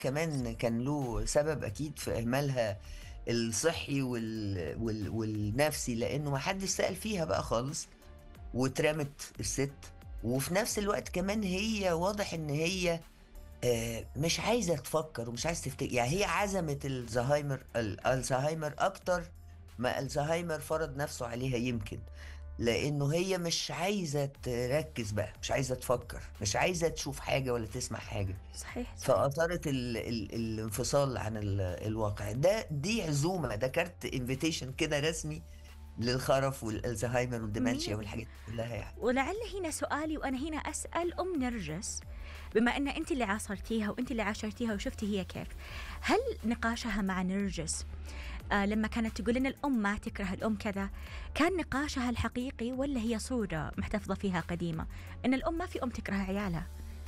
كمان كان له سبب اكيد في اهمالها الصحي وال... وال... والنفسي لانه ما حدش سأل فيها بقى خالص واترمت الست وفي نفس الوقت كمان هي واضح ان هي آه، مش عايزه تفكر ومش عايزه تفتكر يعني هي عزمت الزهايمر ال- الزهايمر اكتر ما الزهايمر فرض نفسه عليها يمكن لانه هي مش عايزه تركز بقى مش عايزه تفكر مش عايزه تشوف حاجه ولا تسمع حاجه صحيح صحيح فاثارت ال ال الانفصال عن ال الواقع ده دي عزومه ده كارت انفيتيشن كده رسمي للخرف والالزهايمر والديمنشيا مم. والحاجات دي كلها يعني ولعل هنا سؤالي وانا هنا اسال ام نرجس بما ان انت اللي عاصرتيها وانت اللي عاشرتيها وشفتي هي كيف هل نقاشها مع نرجس آه لما كانت تقول ان الام ما تكره الام كذا كان نقاشها الحقيقي ولا هي صوره محتفظه فيها قديمه ان الام ما في ام تكره عيالها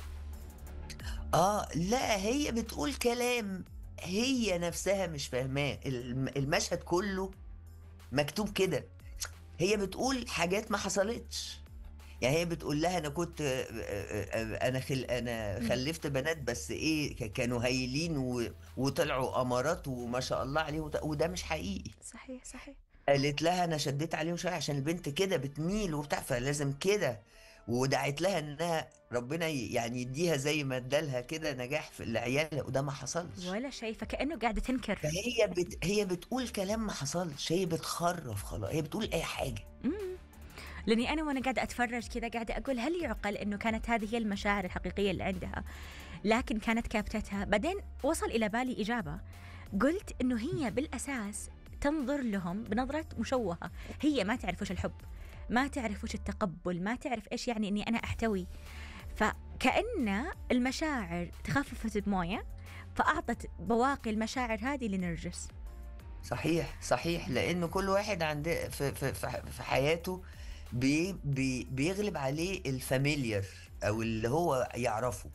اه لا هي بتقول كلام هي نفسها مش فاهماه الم- المشهد كله مكتوب كده هي بتقول حاجات ما حصلتش يعني هي بتقول لها انا كنت آه، آه، آه، انا خل انا مم. خلفت بنات بس ايه ك- كانوا هايلين و... وطلعوا امارات وما شاء الله عليهم وده- وده مش حقيقي صحيح صحيح قالت لها انا شديت عليهم شويه عشان البنت كده بتميل وبتاع فلازم كده ودعت لها انها ربنا ي- يعني يديها زي ما ادالها كده نجاح في العيال وده ما حصلش ولا شيء فكانه قاعده تنكر فهي بت... هي بتقول كلام ما حصلش هي بتخرف خلاص هي بتقول اي حاجه مم. لاني انا وانا قاعده اتفرج كذا قاعده اقول هل يعقل انه كانت هذه هي المشاعر الحقيقيه اللي عندها لكن كانت كابتتها بعدين وصل الى بالي اجابه قلت انه هي بالاساس تنظر لهم بنظره مشوهه هي ما تعرف وش الحب ما تعرف وش التقبل ما تعرف ايش يعني اني انا احتوي فكأن المشاعر تخففت بمويه فاعطت بواقي المشاعر هذه لنرجس صحيح صحيح لانه كل واحد عند في في في في حياته بي بي بيغلب عليه الفاميليار او اللي هو يعرفه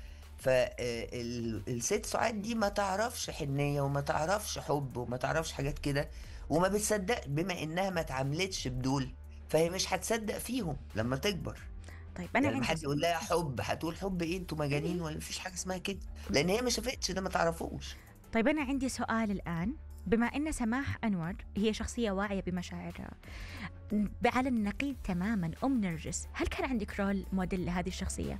فالست سعاد دي ما تعرفش حنية وما تعرفش حب وما تعرفش حاجات كده وما بتصدق بما انها ما اتعاملتش بدول فهي مش هتصدق فيهم لما تكبر طيب انا يعني لما حد عندي يقول لها حب هتقول حب ايه انتوا مجانين ولا مفيش حاجه اسمها كده لان هي ما شافتش ده ما تعرفوش طيب أنا عندي سؤال الآن بما أن سماح أنور هي شخصية واعية بمشاعرها على النقيض تماما أم نرجس هل كان عندك رول موديل لهذه الشخصية؟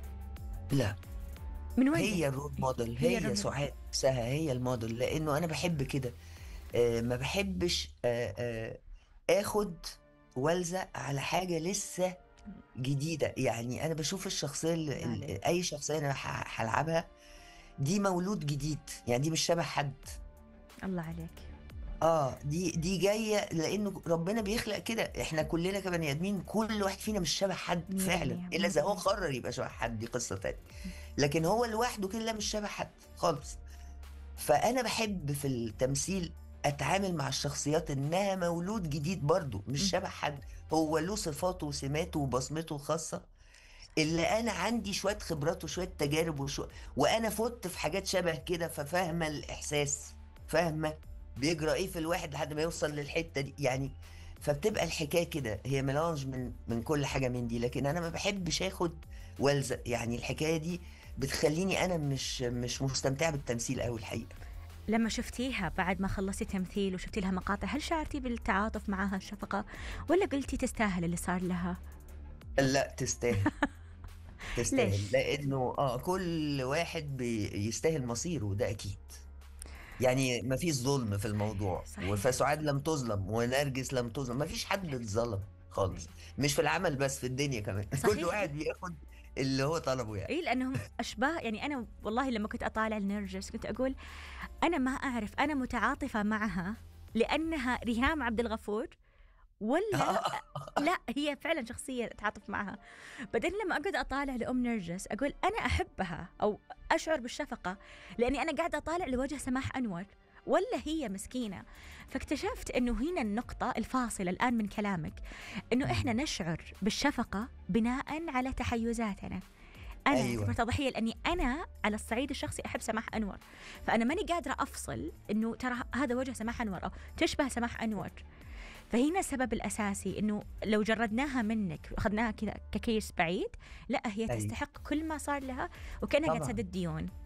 لا من وين؟ هي الرول موديل هي هي, الرول سعاد نفسها هي الموديل لانه انا بحب كده آه ما بحبش آه آه اخد والزق على حاجه لسه جديده يعني انا بشوف الشخصيه اللي الله عليك. ال- اي شخصيه انا ه- هلعبها دي مولود جديد يعني دي مش شبه حد الله عليك اه دي دي جايه لانه ربنا بيخلق كده احنا كلنا كبني ادمين كل واحد فينا مش شبه حد مية فعلا بالمية، الا اذا هو مية قرر يبقى شبه حد دي قصه تانية لكن هو لوحده كده لا مش شبه حد خالص فانا بحب في التمثيل اتعامل مع الشخصيات انها مولود جديد برضه مش م. شبه حد هو له صفاته وسماته وبصمته الخاصه اللي انا عندي شويه خبرات وشويه تجارب وشو... وانا فت في حاجات شبه كده ففاهمه الاحساس فاهمه بيجرى ايه في الواحد لحد ما يوصل للحته دي يعني فبتبقى الحكايه كده هي ميلانج من من كل حاجه من دي لكن انا ما بحبش اخد والزق يعني الحكايه دي بتخليني انا مش مش مستمتعه بالتمثيل قوي الحقيقه لما شفتيها بعد ما خلصتي تمثيل وشفتي لها مقاطع هل شعرتي بالتعاطف معها الشفقة ولا قلتي تستاهل اللي صار لها؟ لا تستاهل تستاهل ليش؟ لانه اه كل واحد بيستاهل مصيره ده اكيد يعني ما فيش ظلم في الموضوع صحيح. فسعاد لم تظلم ونرجس لم تظلم ما فيش حد اتظلم خالص مش في العمل بس في الدنيا كمان صحيح. كل واحد بياخد اللي هو طلبه يعني اي لانهم اشباه يعني انا والله لما كنت اطالع النرجس كنت اقول انا ما اعرف انا متعاطفه معها لانها ريهام عبد الغفور ولا لا هي فعلا شخصيه اتعاطف معها بعدين لما اقعد اطالع لام نرجس اقول انا احبها او اشعر بالشفقه لاني انا قاعده اطالع لوجه سماح انور ولا هي مسكينه فاكتشفت انه هنا النقطه الفاصله الان من كلامك انه احنا نشعر بالشفقه بناء على تحيزاتنا انا أيوة. اعتبرتها ضحيه لاني انا على الصعيد الشخصي احب سماح انور فانا ماني قادره افصل انه ترى هذا وجه سماح انور او تشبه سماح انور فهنا السبب الاساسي انه لو جردناها منك واخذناها كذا ككيس بعيد لا هي أيوة. تستحق كل ما صار لها وكانها قاعد طبعاً. تسدد ديون